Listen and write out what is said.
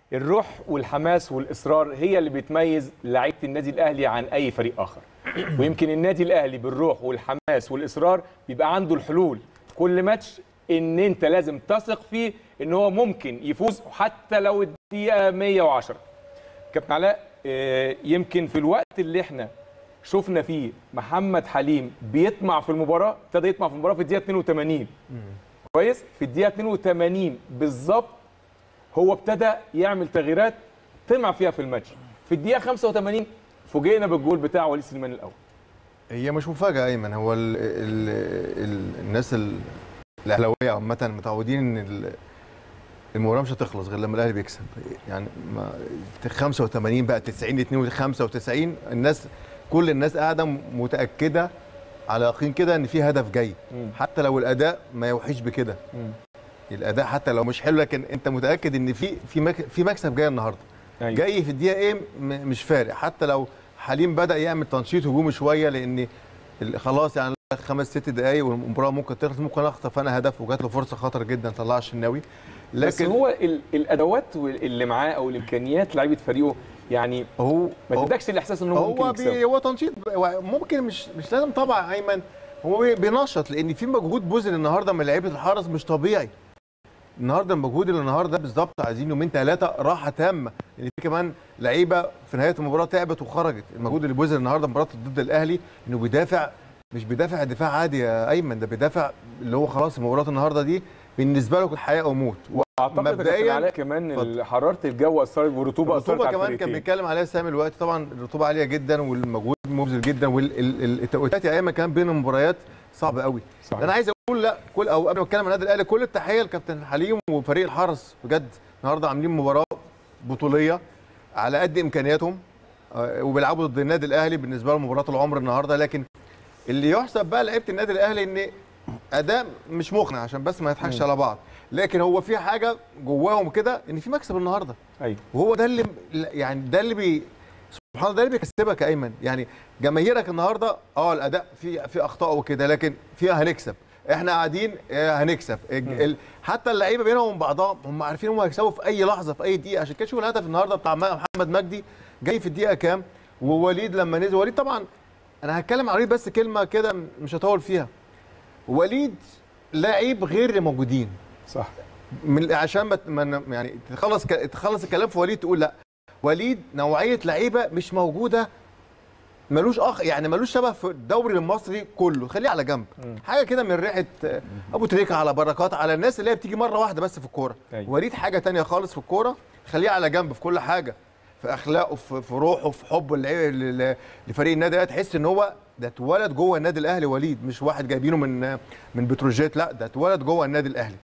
الروح والحماس والاصرار هي اللي بتميز لعيبه النادي الاهلي عن اي فريق اخر ويمكن النادي الاهلي بالروح والحماس والاصرار بيبقى عنده الحلول كل ماتش ان انت لازم تثق فيه ان هو ممكن يفوز حتى لو الدقيقه 110 كابتن علاء آه، يمكن في الوقت اللي احنا شفنا فيه محمد حليم بيطمع في المباراه ابتدى يطمع في المباراه في الدقيقه 82 كويس في الدقيقه 82 بالظبط هو ابتدى يعمل تغييرات طمع فيها في الماتش في الدقيقه 85 فوجئنا بالجول بتاع وليد سليمان الاول هي مش مفاجاه ايمن هو ال ال ال الناس ال- الاهلاويه عامه متعودين ان ال- المباراه مش هتخلص غير لما الاهلي بيكسب يعني ما 85 بقى 90 2 95 الناس كل الناس قاعده متاكده على يقين كده ان في هدف جاي مم. حتى لو الاداء ما يوحيش بكده مم. الاداء حتى لو مش حلو لكن انت متاكد ان في في مك- في مكسب جاي النهارده أيوة. جاي في الدقيقه ايه م- مش فارق حتى لو حليم بدا يعمل تنشيط هجومي شويه لان ال- خلاص يعني خمس ست دقائق والمباراه ممكن تخلص ممكن اخطف انا هدف وجات له فرصه خطر جدا طلعها الشناوي بس لكن هو ال- الادوات اللي معاه او الامكانيات لعيبه فريقه يعني هو ما هو- تدكش الاحساس ان هو ممكن هو يكسب بي هو تنشيط هو ممكن مش مش لازم طبعا ايمن هو بي- بينشط لان في مجهود بذل النهارده من لعيبه الحرس مش طبيعي النهارده المجهود اللي النهارده بالظبط عايزين يومين ثلاثه راحه تامه لان في كمان لعيبه في نهايه المباراه تعبت وخرجت المجهود اللي بذل النهارده مباراه ضد الاهلي انه بيدافع مش بيدافع دفاع عادي يا ايمن ده بيدافع اللي هو خلاص مباراه النهارده دي بالنسد له حياه او موت اعتقد يا كابتن مبدئياً- علاء كمان اتفضل. ال- حراره الجو اثرت والرطوبه اثرت الرطوبه على كمان كان الفريقين بيتكلم عليها سامي الوقت طبعا الرطوبه عاليه جدا والمجهود مبذل جدا والتوقيتات يا ايمن كمان بين المباريات صعبه قوي صحيح. انا عايز اقول لا كل او قبل ما اتكلم عن النادي الاهلي كل التحيه لكابتن حليم وفريق الحرس بجد النهارده عاملين مباراه بطوليه على قد امكانياتهم آه، وبيلعبوا ضد النادي الاهلي بالنسبه لهم مباراه العمر النهارده لكن اللي يحسب بقى لعيبه النادي الاهلي ان اداء مش مقنع عشان بس ما نضحكش على بعض لكن هو في حاجه جواهم كده ان في مكسب النهارده ايوه وهو ده اللي يعني ده اللي بي سبحان الله ده اللي بيكسبك يا ايمن يعني جماهيرك النهارده اه الاداء في في اخطاء وكده لكن فيها هنكسب احنا قاعدين آه، هنكسب الج- ال- حتى اللعيبه بينهم وبين بعضهم هم عارفين هم هيكسبوا في اي لحظه في اي دقيقه عشان كده شوف الهدف النهارده بتاع محمد مجدي جاي في الدقيقه كام ووليد لما نزل وليد طبعا انا هتكلم على وليد بس كلمه كده مش هطول فيها وليد لاعب غير اللي موجودين صح من عشان ما ما- يعني تخلص ك- تخلص الكلام في وليد تقول لا وليد نوعيه لعيبه مش موجوده ملوش اخ يعني ملوش شبه في الدوري المصري كله خليه على جنب حاجه كده من ريحه آه، ابو تريكه على بركات على الناس اللي هي بتيجي مره واحده بس في الكوره أيوة. وليد حاجه تانية خالص في الكوره خليه على جنب في كل حاجه في اخلاقه في, في روحه في حبه للعيبة- ل- لفريق النادي الاهلي تحس ان هو ده اتولد جوه النادي الاهلي وليد مش واحد جايبينه من من بتروجيت لا ده اتولد جوه النادي الاهلي